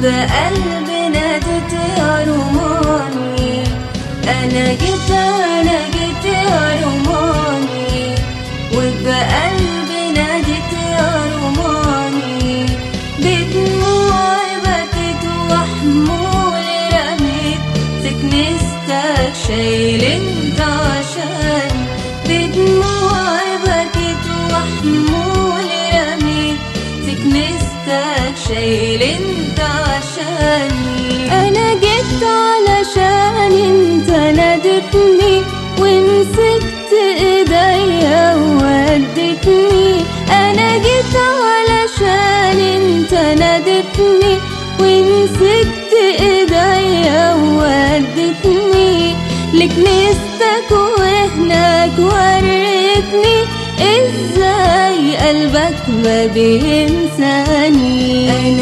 وبقلبي ناديت يا روماني انا جيت انا جيت يا روماني وبقلبي ناديت يا روماني بدموعي بكيت وحمولي رميت في كنيستك شايل انت عشان بدموعي بكيت وحمولي رميت في كنيستك شايل انت عشاني انا جيت علشان انت نادتني ومسكت ايديا وودتني انا جيت علشان انت نادتني ومسكت ايديا وودتني لكنيستك وهناك وريتني ازاي قلبك ما بينساني